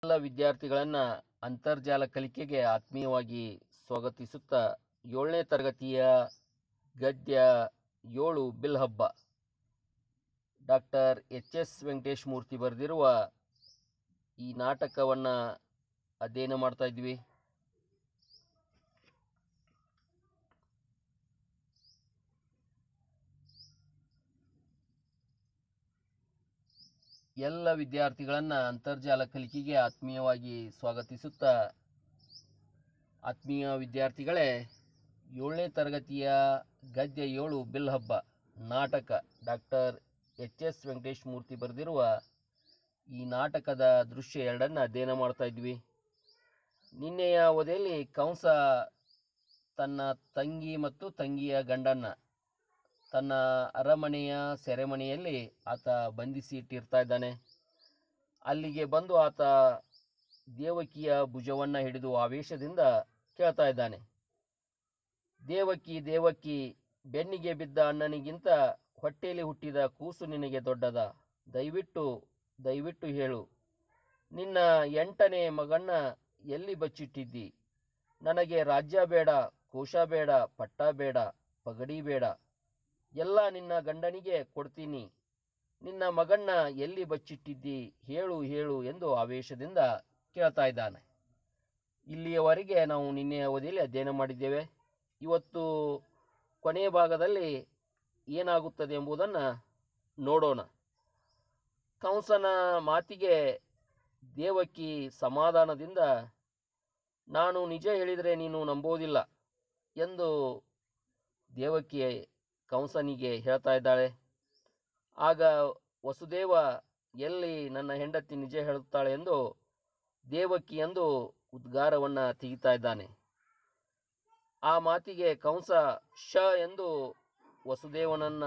ಎಲ್ಲ ವಿದ್ಯಾರ್ಥಿಗಳನ್ನು ಅಂತರ್ಜಾಲ ಕಲಿಕೆಗೆ ಆತ್ಮೀಯವಾಗಿ ಸ್ವಾಗತಿಸುತ್ತಾ ಏಳನೇ ತರಗತಿಯ ಗದ್ಯ ಏಳು ಬಿಲ್ ಹಬ್ಬ doctor H S Venkatesh Murthy ಬರೆದಿರುವ ಈ ನಾಟಕವನ್ನು ಅಧ್ಯಯನ ಮಾಡ್ತಾ ಇದ್ವಿ ಎಲ್ಲ ವಿದ್ಯಾರ್ಥಿಗಳನ್ನು ಅಂತರ್ಜಾಲ ಕಲಿಕೆಗೆ ಆತ್ಮೀಯವಾಗಿ ಸ್ವಾಗತಿಸುತ್ತಾ ಆತ್ಮೀಯ ವಿದ್ಯಾರ್ಥಿಗಳೇ ಏಳನೇ ತರಗತಿಯ ಗದ್ಯ ಏಳು ಬಿಲ್ ಹಬ್ಬ ನಾಟಕ doctor H S Venkatesh Murthy ಬರೆದಿರುವ ಈ ನಾಟಕದ ದೃಶ್ಯ ಎರಡನ್ನು ಅಧ್ಯಯನ ಮಾಡ್ತಾ ಇದ್ವಿ ನಿನ್ನೆಯ ಅವಧಿಯಲ್ಲಿ ಕಂಸ ತನ್ನ ತಂಗಿ ಮತ್ತು ತಂಗಿಯ ಗಂಡನ್ನ ತನ್ನ ಅರಮನೆಯ ಸೆರೆಮನೆಯಲ್ಲಿ ಆತ ಬಂಧಿಸಿ ಇಟ್ಟಿರ್ತಾ ಇದ್ದಾನೆ ಅಲ್ಲಿಗೆ ಬಂದು ಆತ ದೇವಕಿಯ ಭುಜವನ್ನು ಹಿಡಿದು ಆವೇಶದಿಂದ ಕೇಳ್ತಾ ಇದ್ದಾನೆ ದೇವಕಿ ದೇವಕಿ ಬೆನ್ನಿಗೆ ಬಿದ್ದ ಅಣ್ಣನಿಗಿಂತ ಹೊಟ್ಟೆಯಲ್ಲಿ ಹುಟ್ಟಿದ ಕೂಸು ನಿನಗೆ ದೊಡ್ಡದ ದಯವಿಟ್ಟು ದಯವಿಟ್ಟು ಹೇಳು ನಿನ್ನ ಎಂಟನೇ ಮಗನ್ನ ಎಲ್ಲಿ ಬಚ್ಚಿಟ್ಟಿದ್ದಿ ನನಗೆ ರಾಜ್ಯ ಬೇಡ ಕೋಶ ಬೇಡ ಪಟ್ಟ ಬೇಡ ಪಗಡಿ ಬೇಡ ಎಲ್ಲ ನಿನ್ನ ಗಂಡನಿಗೆ ಕೊಡ್ತೀನಿ ನಿನ್ನ ಮಗನ್ನ ಎಲ್ಲಿ ಬಚ್ಚಿಟ್ಟಿದ್ದಿ ಹೇಳು ಹೇಳು ಎಂದು ಆವೇಶದಿಂದ ಕೇಳ್ತಾ ಇದ್ದಾನೆ ಇಲ್ಲಿಯವರೆಗೆ ನಾವು ನಿನ್ನೆ ಅವಧಿಯಲ್ಲಿ ಅಧ್ಯಯನ ಮಾಡಿದ್ದೇವೆ ಇವತ್ತು ಕೊನೆಯ ಭಾಗದಲ್ಲಿ ಏನಾಗುತ್ತದೆ ಎಂಬುದನ್ನು ನೋಡೋಣ ಕಂಸನ ಮಾತಿಗೆ ದೇವಕಿ ಸಮಾಧಾನದಿಂದ ನಾನು ನಿಜ ಹೇಳಿದರೆ ನೀನು ನಂಬೋದಿಲ್ಲ ಎಂದು ದೇವಕಿ ಕಂಸನಿಗೆ ಹೇಳ್ತಾ ಇದ್ದಾಳೆ ಆಗ ವಸುದೇವ ಎಲ್ಲಿ ನನ್ನ ಹೆಂಡತಿ ನಿಜ ಹೇಳುತ್ತಾಳೆ ಎಂದು ದೇವಕಿ ಎಂದು ಉದ್ಗಾರವನ್ನು ತೆಗಿತಾ ಇದ್ದಾನೆ ಆ ಮಾತಿಗೆ ಕಂಸ ಶ ಎಂದು ವಸುದೇವನನ್ನ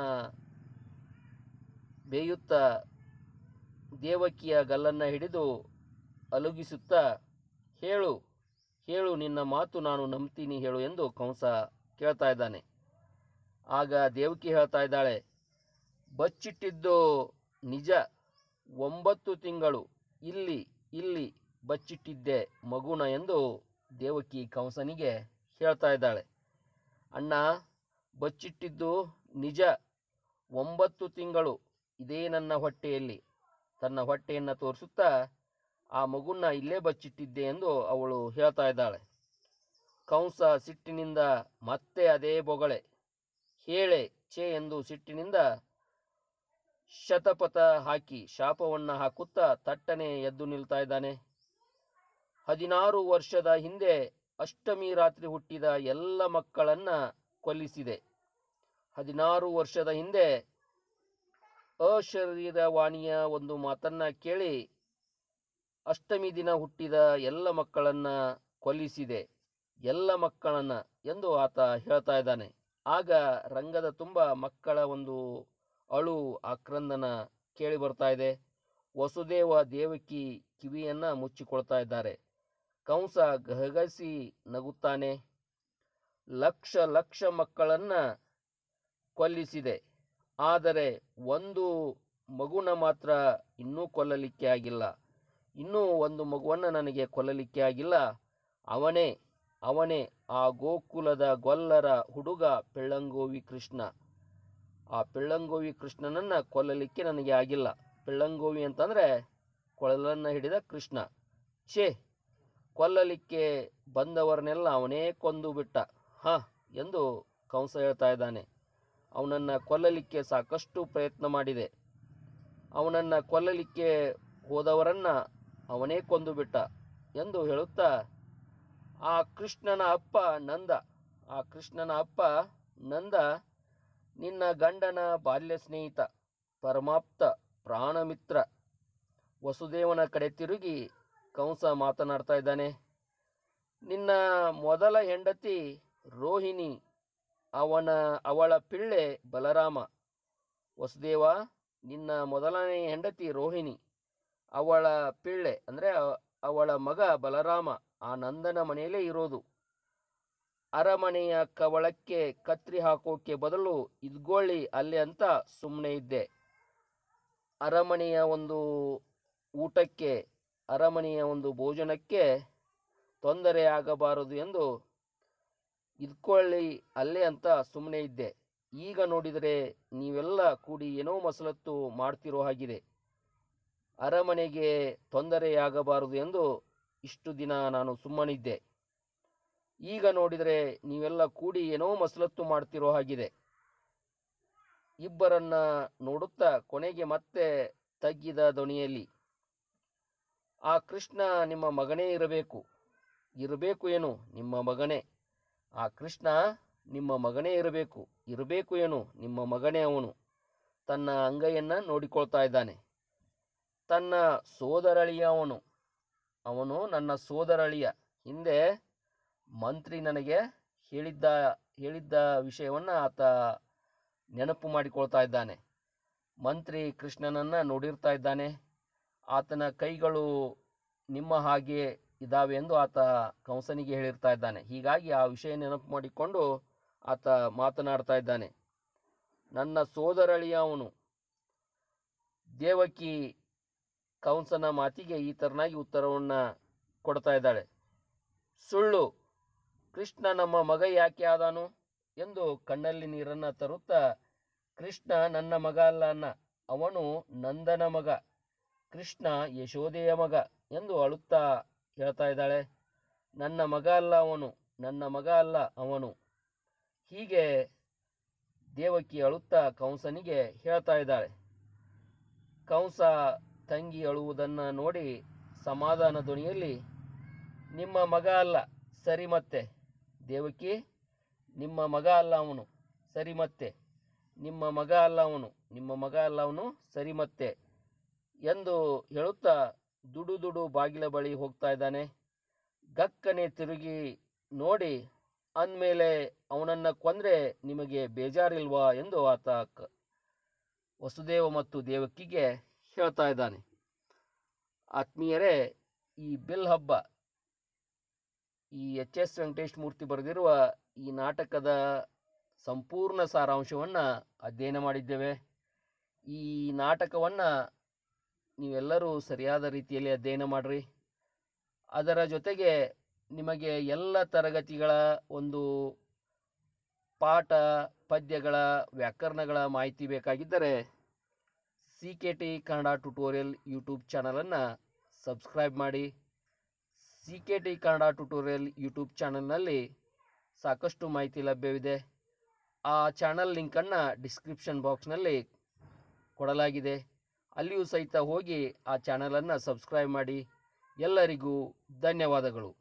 ಬೇಯುತ್ತಾ ದೇವಕಿಯ ಗಲ್ಲನ್ನು ಹಿಡಿದು ಅಲುಗಿಸುತ್ತಾ ಹೇಳು ಹೇಳು ನಿನ್ನ ಮಾತು ನಾನು ನಂಬ್ತೀನಿ ಹೇಳು ಎಂದು ಕಂಸ ಕೇಳ್ತಾ ಇದ್ದಾನೆ ಆಗ ದೇವಕಿ ಹೇಳ್ತಾ ಇದ್ದಾಳೆ ಬಚ್ಚಿಟ್ಟಿದ್ದು ನಿಜ ಒಂಬತ್ತು ತಿಂಗಳು ಇಲ್ಲಿ ಇಲ್ಲಿ ಬಚ್ಚಿಟ್ಟಿದ್ದೆ ಮಗುನ ಎಂದು ದೇವಕಿ ಕಂಸನಿಗೆ ಹೇಳ್ತಾ ಇದ್ದಾಳೆ ಅಣ್ಣ ಬಚ್ಚಿಟ್ಟಿದ್ದು ನಿಜ ಒಂಬತ್ತು ತಿಂಗಳು ಇದೇ ನನ್ನ ಹೊಟ್ಟೆಯಲ್ಲಿ ತನ್ನ ಹೊಟ್ಟೆಯನ್ನು ತೋರಿಸುತ್ತಾ ಆ ಮಗುನ ಇಲ್ಲೇ ಬಚ್ಚಿಟ್ಟಿದ್ದೆ ಎಂದು ಅವಳು ಹೇಳ್ತಾ ಇದ್ದಾಳೆ ಕಂಸ ಸಿಟ್ಟಿನಿಂದ ಮತ್ತೆ ಅದೇ ಬೊಗಳೆ ಹೇಳೆ ಛೇ ಎಂದು ಸಿಟ್ಟಿನಿಂದ ಶತಪಥ ಹಾಕಿ ಶಾಪವನ್ನು ಹಾಕುತ್ತಾ ತಟ್ಟನೆ ಎದ್ದು ನಿಲ್ತಾ ಇದ್ದಾನೆ ಹದಿನಾರು ವರ್ಷದ ಹಿಂದೆ ಅಷ್ಟಮಿ ರಾತ್ರಿ ಹುಟ್ಟಿದ ಎಲ್ಲ ಮಕ್ಕಳನ್ನ ಕೊಲ್ಲಿಸಿದೆ ಹದಿನಾರು ವರ್ಷದ ಹಿಂದೆ ಅಶರೀರವಾಣಿಯ ಒಂದು ಮಾತನ್ನ ಕೇಳಿ ಅಷ್ಟಮಿ ದಿನ ಹುಟ್ಟಿದ ಎಲ್ಲ ಮಕ್ಕಳನ್ನ ಕೊಲ್ಲಿಸಿದೆ ಎಲ್ಲ ಮಕ್ಕಳನ್ನ ಎಂದು ಆತ ಹೇಳ್ತಾ ಇದ್ದಾನೆ ಆಗ ರಂಗದ ತುಂಬ ಮಕ್ಕಳ ಒಂದು ಅಳು ಆಕ್ರಂದನ ಕೇಳಿ ಬರ್ತಾ ಇದೆ ವಸುದೇವ ದೇವಕಿ ಕಿವಿಯನ್ನ ಮುಚ್ಚಿಕೊಳ್ತಾ ಇದ್ದಾರೆ ಕಂಸ ಗಹಗಸಿ ನಗುತ್ತಾನೆ ಲಕ್ಷ ಲಕ್ಷ ಮಕ್ಕಳನ್ನ ಕೊಲ್ಲಿಸಿದೆ ಆದರೆ ಒಂದು ಮಗುನ ಮಾತ್ರ ಇನ್ನೂ ಕೊಲ್ಲಲಿಕ್ಕೆ ಆಗಿಲ್ಲ ಇನ್ನೂ ಒಂದು ಮಗುವನ್ನು ನನಗೆ ಕೊಲ್ಲಲಿಕ್ಕೆ ಆಗಿಲ್ಲ ಅವನೇ ಅವನೇ ಆ ಗೋಕುಲದ ಗೊಲ್ಲರ ಹುಡುಗ ಪೆಳ್ಳಂಗೋವಿ ಕೃಷ್ಣ ಆ ಪೆಳ್ಳಂಗೋವಿ ಕೃಷ್ಣನನ್ನು ಕೊಲ್ಲಲಿಕ್ಕೆ ನನಗೆ ಆಗಿಲ್ಲ ಪೆಳ್ಳಂಗೋವಿ ಅಂತಂದರೆ ಕೊಳಲನ್ನು ಹಿಡಿದ ಕೃಷ್ಣ ಛೇ ಕೊಲ್ಲಲಿಕ್ಕೆ ಬಂದವರನ್ನೆಲ್ಲ ಅವನೇ ಕೊಂದು ಬಿಟ್ಟ ಹ ಎಂದು ಕಂಸ ಹೇಳ್ತಾ ಇದ್ದಾನೆ ಅವನನ್ನು ಕೊಲ್ಲಲಿಕ್ಕೆ ಸಾಕಷ್ಟು ಪ್ರಯತ್ನ ಮಾಡಿದೆ ಅವನನ್ನು ಕೊಲ್ಲಲಿಕ್ಕೆ ಹೋದವರನ್ನು ಅವನೇ ಕೊಂದು ಬಿಟ್ಟ ಎಂದು ಹೇಳುತ್ತಾ ಆ ಕೃಷ್ಣನ ಅಪ್ಪ ನಂದ ಆ ಕೃಷ್ಣನ ಅಪ್ಪ ನಂದ ನಿನ್ನ ಗಂಡನ ಬಾಲ್ಯ ಸ್ನೇಹಿತ ಪರಮಾಪ್ತ ಪ್ರಾಣಮಿತ್ರ ವಸುದೇವನ ಕಡೆ ತಿರುಗಿ ಕಂಸ ಮಾತನಾಡ್ತಾ ಇದ್ದಾನೆ ನಿನ್ನ ಮೊದಲ ಹೆಂಡತಿ ರೋಹಿಣಿ ಅವನ ಅವಳ ಪಿಳ್ಳೆ ಬಲರಾಮ ವಸುದೇವ ನಿನ್ನ ಮೊದಲನೇ ಹೆಂಡತಿ ರೋಹಿಣಿ ಅವಳ ಪಿಳ್ಳೆ ಅಂದರೆ ಅವಳ ಮಗ ಬಲರಾಮ ಆ ನಂದನ ಮನೆಯಲ್ಲೇ ಇರೋದು ಅರಮನೆಯ ಕವಳಕ್ಕೆ ಕತ್ರಿ ಹಾಕೋಕೆ ಬದಲು ಇದ್ಕೊಳ್ಳಿ ಅಲ್ಲಿ ಅಂತ ಸುಮ್ಮನೆ ಇದ್ದೆ ಅರಮನೆಯ ಒಂದು ಊಟಕ್ಕೆ ಅರಮನೆಯ ಒಂದು ಭೋಜನಕ್ಕೆ ತೊಂದರೆ ಆಗಬಾರದು ಎಂದು ಇದ್ಕೊಳ್ಳಿ ಅಲ್ಲೇ ಅಂತ ಸುಮ್ಮನೆ ಇದ್ದೆ ಈಗ ನೋಡಿದರೆ ನೀವೆಲ್ಲ ಕೂಡಿ ಏನೋ ಮಸಲತ್ತು ಮಾಡ್ತಿರೋ ಹಾಗಿದೆ ಅರಮನೆಗೆ ತೊಂದರೆಯಾಗಬಾರದು ಎಂದು ಇಷ್ಟು ದಿನ ನಾನು ಸುಮ್ಮನಿದ್ದೆ ಈಗ ನೋಡಿದರೆ ನೀವೆಲ್ಲ ಕೂಡಿ ಏನೋ ಮಸಲತ್ತು ಮಾಡ್ತಿರೋ ಹಾಗಿದೆ ಇಬ್ಬರನ್ನ ನೋಡುತ್ತಾ ಕೊನೆಗೆ ಮತ್ತೆ ತಗ್ಗಿದ ಧ್ವನಿಯಲ್ಲಿ ಆ ಕೃಷ್ಣ ನಿಮ್ಮ ಮಗನೇ ಇರಬೇಕು ಇರಬೇಕು ಏನು ನಿಮ್ಮ ಮಗನೇ ಆ ಕೃಷ್ಣ ನಿಮ್ಮ ಮಗನೇ ಇರಬೇಕು ಇರಬೇಕು ಏನು ನಿಮ್ಮ ಮಗನೇ ಅವನು ತನ್ನ ಅಂಗೈಯನ್ನು ನೋಡಿಕೊಳ್ತಾ ಇದ್ದಾನೆ ತನ್ನ ಸೋದರಳಿಯ ಅವನು ಅವನು ನನ್ನ ಸೋದರಳಿಯ ಹಿಂದೆ ಮಂತ್ರಿ ನನಗೆ ಹೇಳಿದ್ದ ಹೇಳಿದ್ದ ವಿಷಯವನ್ನು ಆತ ನೆನಪು ಮಾಡಿಕೊಳ್ತಾ ಇದ್ದಾನೆ ಮಂತ್ರಿ ಕೃಷ್ಣನನ್ನು ನೋಡಿರ್ತಾ ಇದ್ದಾನೆ ಆತನ ಕೈಗಳು ನಿಮ್ಮ ಹಾಗೆ ಇದ್ದಾವೆ ಎಂದು ಆತ ಕಂಸನಿಗೆ ಹೇಳಿರ್ತಾ ಇದ್ದಾನೆ ಹೀಗಾಗಿ ಆ ವಿಷಯ ನೆನಪು ಮಾಡಿಕೊಂಡು ಆತ ಮಾತನಾಡ್ತಾ ಇದ್ದಾನೆ ನನ್ನ ಸೋದರಳಿಯ ಅವನು ದೇವಕಿ ಕಂಸನ ಮಾತಿಗೆ ಈ ಥರನಾಗಿ ಉತ್ತರವನ್ನು ಕೊಡ್ತಾ ಇದ್ದಾಳೆ ಸುಳ್ಳು ಕೃಷ್ಣ ನಮ್ಮ ಮಗ ಯಾಕೆ ಆದಾನು ಎಂದು ಕಣ್ಣಲ್ಲಿ ನೀರನ್ನು ತರುತ್ತಾ ಕೃಷ್ಣ ನನ್ನ ಮಗ ಅಲ್ಲ ಅನ್ನ ಅವನು ನಂದನ ಮಗ ಕೃಷ್ಣ ಯಶೋದೆಯ ಮಗ ಎಂದು ಅಳುತ್ತಾ ಹೇಳ್ತಾ ಇದ್ದಾಳೆ ನನ್ನ ಮಗ ಅಲ್ಲ ಅವನು ನನ್ನ ಮಗ ಅಲ್ಲ ಅವನು ಹೀಗೆ ದೇವಕಿ ಅಳುತ್ತಾ ಕಂಸನಿಗೆ ಹೇಳ್ತಾ ಇದ್ದಾಳೆ ಕಂಸ ತಂಗಿ ಅಳುವುದನ್ನು ನೋಡಿ ಸಮಾಧಾನ ಧ್ವನಿಯಲ್ಲಿ ನಿಮ್ಮ ಮಗ ಅಲ್ಲ ಸರಿ ಮತ್ತೆ ದೇವಕಿ ನಿಮ್ಮ ಮಗ ಅಲ್ಲ ಅವನು ಸರಿ ಮತ್ತೆ ನಿಮ್ಮ ಮಗ ಅಲ್ಲ ಅವನು ನಿಮ್ಮ ಮಗ ಅಲ್ಲ ಅವನು ಸರಿ ಮತ್ತೆ ಎಂದು ಹೇಳುತ್ತಾ ದುಡು ದುಡು ಬಾಗಿಲ ಬಳಿ ಹೋಗ್ತಾ ಇದ್ದಾನೆ ಗಕ್ಕನೆ ತಿರುಗಿ ನೋಡಿ ಅಂದಮೇಲೆ ಅವನನ್ನು ಕೊಂದರೆ ನಿಮಗೆ ಬೇಜಾರಿಲ್ವಾ ಎಂದು ಆತ ಕ- ವಸುದೇವ ಮತ್ತು ದೇವಕಿಗೆ ಹೇಳ್ತಾ ಇದ್ದಾನೆ ಆತ್ಮೀಯರೇ ಈ ಬಿಲ್ ಹಬ್ಬ ಈ ಎಚ್ ಎಸ್ ವೆಂಕಟೇಶ್ ಮೂರ್ತಿ ಬರೆದಿರುವ ಈ ನಾಟಕದ ಸಂಪೂರ್ಣ ಸಾರಾಂಶವನ್ನು ಅಧ್ಯಯನ ಮಾಡಿದ್ದೇವೆ ಈ ನಾಟಕವನ್ನು ನೀವೆಲ್ಲರೂ ಸರಿಯಾದ ರೀತಿಯಲ್ಲಿ ಅಧ್ಯಯನ ಮಾಡಿರಿ ಅದರ ಜೊತೆಗೆ ನಿಮಗೆ ಎಲ್ಲ ತರಗತಿಗಳ ಒಂದು ಪಾಠ ಪದ್ಯಗಳ ವ್ಯಾಕರಣಗಳ ಮಾಹಿತಿ ಬೇಕಾಗಿದ್ದರೆ C K T Kannada tutorial YouTube ಚಾನಲನ್ನು ಸಬ್ಸ್ಕ್ರೈಬ್ ಮಾಡಿ C K T Kannada tutorial YouTube ಚಾನಲ್ನಲ್ಲಿ ಸಾಕಷ್ಟು ಮಾಹಿತಿ ಲಭ್ಯವಿದೆ ಆ ಚಾನಲ್ ಲಿಂಕನ್ನು ಡಿಸ್ಕ್ರಿಪ್ಷನ್ ಬಾಕ್ಸ್ನಲ್ಲಿ ಕೊಡಲಾಗಿದೆ ಅಲ್ಲಿಯೂ ಸಹಿತ ಹೋಗಿ ಆ ಚಾನಲನ್ನು ಸಬ್ಸ್ಕ್ರೈಬ್ ಮಾಡಿ ಎಲ್ಲರಿಗೂ ಧನ್ಯವಾದಗಳು